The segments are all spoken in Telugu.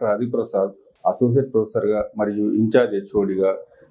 డాక్టర్ హరిప్రసాద్ అసోసియేట్ ప్రొఫెసర్గా మరియు ఇన్ఛార్జ్ హెచ్ఓడిగా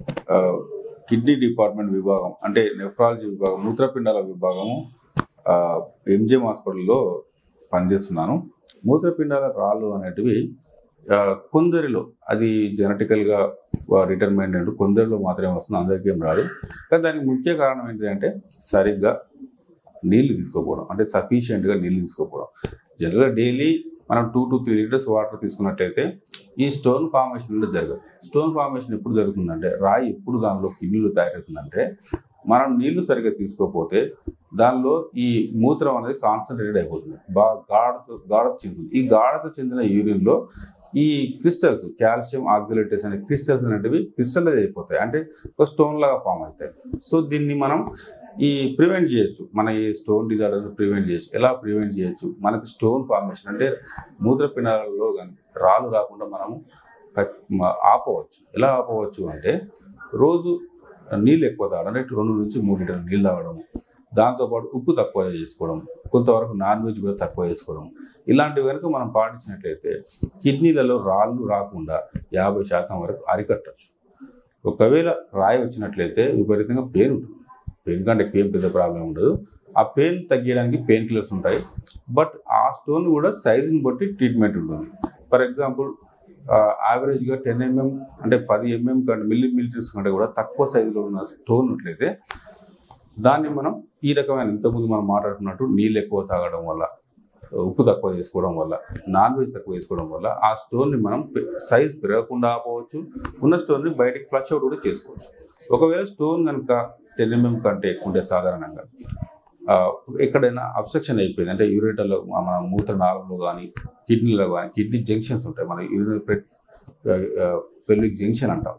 కిడ్నీ డిపార్ట్మెంట్ విభాగం అంటే నెఫ్రాలజీ విభాగం మూత్రపిండాల విభాగము ఆ, ఎంజిఎం హాస్పిటల్లో పనిచేస్తున్నాను మూత్రపిండాల రాళ్ళు అనేటివి ఆ, కొందరిలో అది జెనటికల్గా డిటర్మైండ్ అంటే కొందరిలో మాత్రమే వస్తుంది అందరికీ ఏం రాదు కానీ దానికి ముఖ్య కారణం ఏంటంటే సరిగ్గా నీళ్లు తీసుకోకపోవడం అంటే సఫిషియెంట్గా నీళ్లు తీసుకోకపోవడం జనరల్గా డైలీ మనం two to three litres water తీసుకున్నట్టయితే ఈ స్టోన్ ఫార్మేషన్ అనేది జరగదు స్టోన్ ఫార్మేషన్ ఎప్పుడు జరుగుతుందంటే రాయి ఎప్పుడు దానిలో కిడ్నీలు తయారవుతుందంటే మనం నీళ్లు సరిగ్గా తీసుకోకపోతే దానిలో ఈ మూత్రం అనేది కాన్సన్ట్రేటెడ్ అయిపోతుంది బాగా గాఢత గాఢత చెందుతుంది ఈ గాఢత చెందిన యూరిన్లో ఈ క్రిస్టల్స్ కాల్షియం ఆక్సిలేటెస్ అనే క్రిస్టల్స్ అనేటివి క్రిస్టలైజ్ అయిపోతాయి అంటే ఒక స్టోన్ లాగా ఫామ్ అవుతాయి సో దీన్ని మనం ఈ ప్రివెంట్ చేయొచ్చు మన ఈ స్టోన్ డిజార్డర్ ప్రివెంట్ చేయొచ్చు ఎలా ప్రివెంట్ చేయొచ్చు మనకి స్టోన్ ఫార్మేషన్ అంటే మూత్రపిండాలలో కానీ రాళ్ళు రాకుండా మనము కట్- మ- ఆపవచ్చు ఎలా ఆపవచ్చు అంటే రోజు నీళ్ళు ఎక్కువ తాగడం అంటే రెండు నుంచి మూడు లీటర్ల నీళ్ళు తాగడం దాంతోపాటు ఉప్పు తక్కువ చేసుకోవడం కొంతవరకు నాన్ వెజ్ కూడా తక్కువ చేసుకోవడం ఇలాంటివి కనుక మనం పాటించినట్లయితే కిడ్నీలలో రాళ్ళు రాకుండా యాభై శాతం వరకు అరికట్టచ్చు ఒకవేళ రాయి వచ్చినట్లయితే విపరీతంగా పెయిన్ ఉంటుంది పెయిన్ కంటే ఏం పెద్ద ప్రాబ్లం ఉండదు ఆ పెయిన్ తగ్గించడానికి పెయిన్ కిల్లర్స్ ఉంటాయి బట్ ఆ స్టోన్ కూడా సైజుని బట్టి ట్రీట్మెంట్ ఉంటుంది ఫర్ ఎగ్జాంపుల్ యావరేజ్గా టెన్ ఎంఎం అంటే పది ఎంఎం కంటే మిల్లీ మిలిటరీస్ కంటే కూడా తక్కువ సైజులో ఉన్న స్టోన్ ఉన్నట్లయితే దాన్ని మనం ఈ రకమైన ఇంతకుముందు మనం మాట్లాడుకున్నట్టు నీళ్ళు ఎక్కువ తాగడం వల్ల ఉప్పు తక్కువ చేసుకోవడం వల్ల నాన్ వెజ్ తక్కువ వేసుకోవడం వల్ల ఆ స్టోన్ని మనం సైజ్ పెరగకుండా ఆపవచ్చు ఉన్న స్టోన్ని బయటికి ఫ్లష్ అవుట్ కూడా చేసుకోవచ్చు ఒకవేళ స్టోన్ కనుక టెన్ ఎంఎం కంటే ఎక్కువ ఉంటే సాధారణంగా ఆ, ఎక్కడైనా అబ్స్ట్రక్షన్ అయిపోయింది అంటే యూరిటర్లో మన మూత్ర నాళంలో కానీ కిడ్నీలో కానీ కిడ్నీ జంక్షన్స్ ఉంటాయి మన యూరినరీ పెల్విక్ జంక్షన్ అంటాం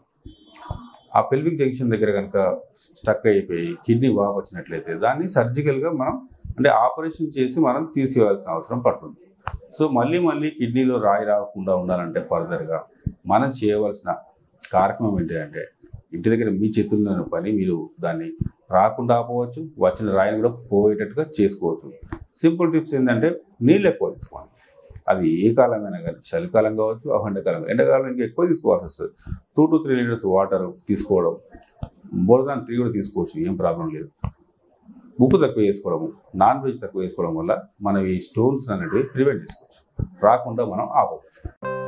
ఆ పెల్విక్ జంక్షన్ దగ్గర కనుక స్టక్ అయిపోయి కిడ్నీ వాపు వచ్చినట్లయితే దాన్ని సర్జికల్గా మనం అంటే ఆపరేషన్ చేసి మనం తీసివేయాల్సిన అవసరం పడుతుంది సో మళ్ళీ మళ్ళీ కిడ్నీలో రాయి రాకుండా ఉండాలంటే ఫర్దర్గా మనం చేయవలసిన కార్యక్రమం ఏంటంటే ఇంటి దగ్గర మీ చేతుల్లోని పని మీరు దాన్ని రాకుండా ఆపవచ్చు వచ్చిన రాయిని కూడా పోయేటట్టుగా చేసుకోవచ్చు సింపుల్ టిప్స్ ఏంటంటే నీళ్ళు ఎక్కువ తీసుకోండి అది ఏ కాలమైనా కానీ చలికాలం కావచ్చు అహండకాలం ఎండాకాలం ఇంకా ఎక్కువ తీసుకోవాల్సి వస్తుంది two to three litres water తీసుకోవడం మోర్ దాన్ త్రీ కూడా తీసుకోవచ్చు ఏం ప్రాబ్లం లేదు ఉప్పు తక్కువ వేసుకోవడము నాన్ వెజ్ తక్కువ వేసుకోవడం వల్ల మనం ఈ స్టోన్స్ అనేటివి ప్రివెంట్ చేసుకోవచ్చు రాకుండా మనం ఆపవచ్చు